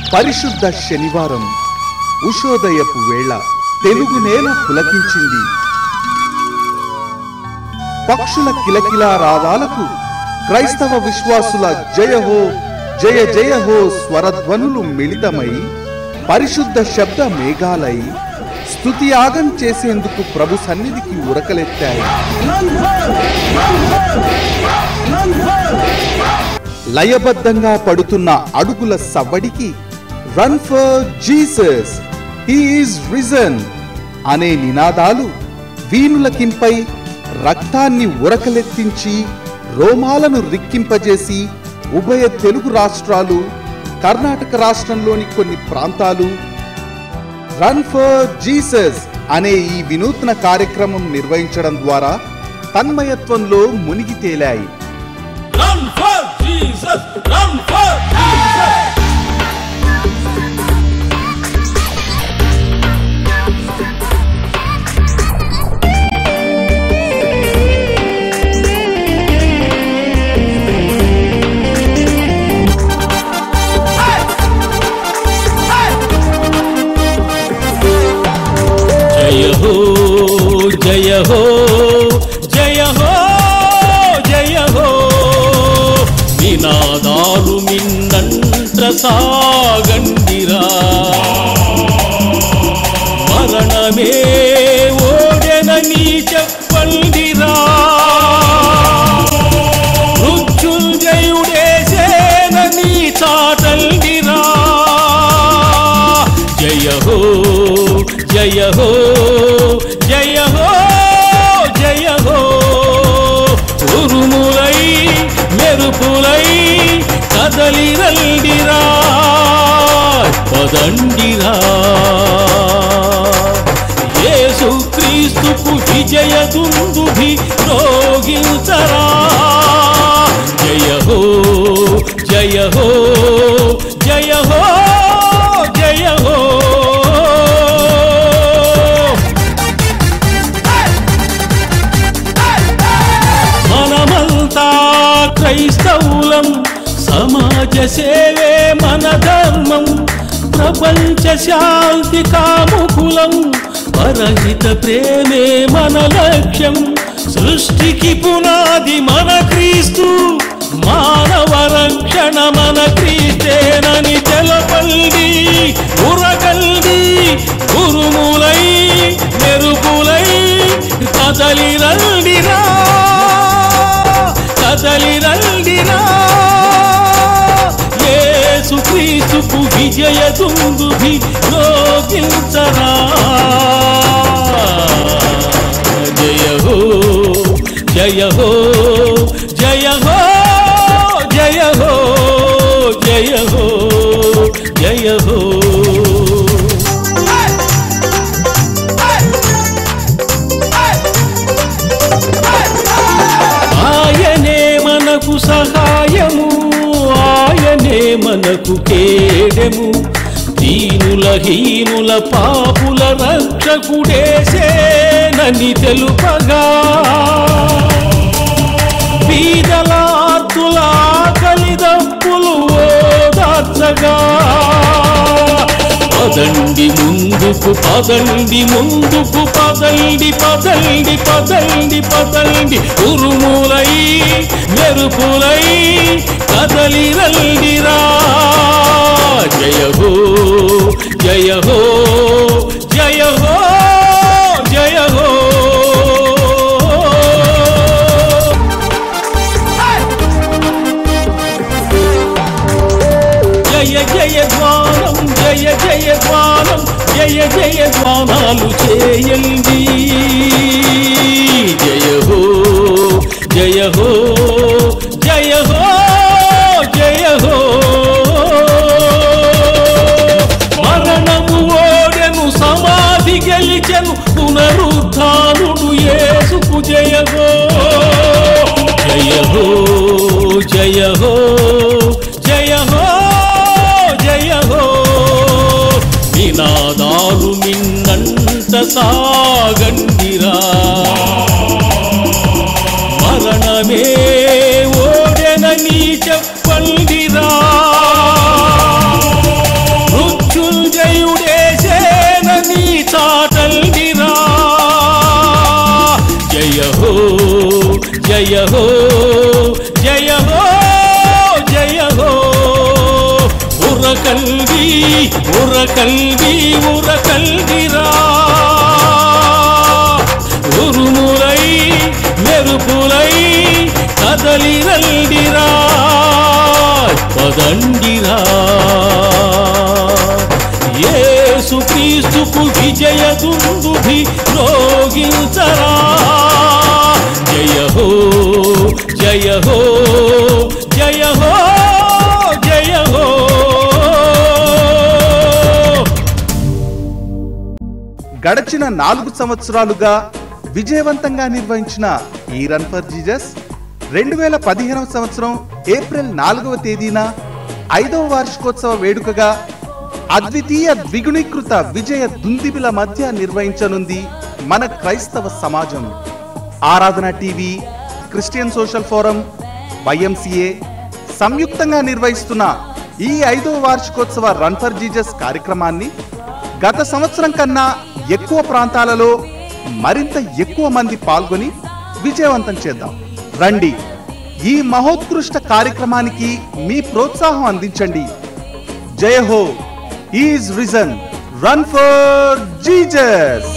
పరిశుద్ధ శనివారం ఉషోదయపు వేళ తెలుగు నేల పులకించింది పక్షుల కిలకిలా రావాలకు క్రైస్తవ విశ్వాసుల జయహో జయ జయహో స్వరధ్వనులు మిళితమై పరిశుద్ధ శబ్ద మేఘాలై స్తుతి యాగం చేసేందుకు ప్రభు సన్నిధికి ఉరకలెత్తాయి లయబద్ధంగా పడుతున్న అడుగుల సవ్వడికి run for Jesus he is risen అనే నినాదాలు వీణులకింపై రక్తాన్ని ఉరకలెత్తించి రోమాలను రిక్కింపజేసి ఉభయ తెలుగు రాష్ట్రాలు కర్ణాటక రాష్ట్రంలోని కొన్ని ప్రాంతాలు రన్ ఫర్ జీసస్ అనే ఈ వినూత్న కార్యక్రమం నిర్వహించడం ద్వారా తన్మయత్వంలో మునిగి తేలాయి Run for Jesus! Run for Jesus! జయ హో జయ హో జయ హో జయ హో నినాదాలు మిన్నంట సాగండిరా మరణమే ఓడెనని చెప్పండిరా మృత్యుంజయుడేసేనని చాటండిరా జయ హో జయ హో జయ హో జయ హో ఉరుములై మెరుపులై కదలి రండిరా పదండిరా యేసు క్రీస్తుకు విజయ దుందుభి రోగించరా జయ హో జయ హో జయ హో జయ హో మనమంతా క్రైస్తవులం సమాజ సేవే మన ధర్మం ప్రపంచ శాంతి కాముకులం పరహిత ప్రేమే మన లక్ష్యం సృష్టికి పునాది మన క్రీస్తు మానవ రక్షణ మన క్రీస్తేనని తెలపండి ఉరగల్ది గురుములై మెరుపులై కదలి రండిరా కదలి రండిరా యేసు క్రీస్తుకు విజయ దుందుభి రోగించరా జయ హో జయ హో జయ హో జయ హో జయ హో జయ హో ఆయనే మనకు సహాయము ఆయనే మనకు కేడెము దీనుల హీనుల పాపుల రక్షకుడేసేనని తెలుపగా బీదలార్తుల కలిదప్పులు ఓదార్చగా పదండి ముందుకు పదండి ముందుకు పదండి పదండి పదండి పదండి ఉరుములై మెరుపులై కదలి రండిరా జయ హో జయ హో జయ హో జయ హో జయ జయ ద్వానం జయ జయ ద్వానం జయ జయ ద్వానాలు చేయండి జయ హో జయ హో జయ హో జయ హో మరణము ఓడెను సమాధి గెలిచెను పునరుత్థానుడు యేసుకు జయ హో జయ హో జయ హో జయ హో జయ హో నినాదాలు మిన్నంట సాగండిరా మరణమే ఓడెనని చెప్పండిరా హో జయ హో జయ హో ఉరకల్వి ఉరకల్వి ఉరకల్విరా ఉరుములై మెరుపులై కదలి రండిరా పదండిరా యేసు క్రీస్తుకు విజయ దుందుభి రోగించరా జయ హో జయ హో జయ హో జయ హో గడచిన నాలుగు సంవత్సరాలుగా విజయవంతంగా నిర్వహించిన ఈ రన్ ఫర్ జీజస్ రెండు వేల పదిహేనవ సంవత్సరం ఏప్రిల్ నాలుగవ తేదీన ఐదవ వార్షికోత్సవ వేడుకగా అద్వితీయ ద్విగుణీకృత విజయ దుందిబిల మధ్య నిర్వహించనుంది మన క్రైస్తవ సమాజం Aradhana TV Christian social forum YMCA సంయుక్తంగా నిర్వహిస్తున్న ఈ ఐదవ వార్షికోత్సవ రన్ ఫర్ జీజస్ కార్యక్రమాన్ని గత సంవత్సరం కన్నా ఎక్కువ ప్రాంతాలలో మరింత ఎక్కువ మంది పాల్గొని విజయవంతం చేద్దాం రండి ఈ మహోత్కృష్ట కార్యక్రమానికి మీ ప్రోత్సాహం అందించండి జయ హో is risen run for Jesus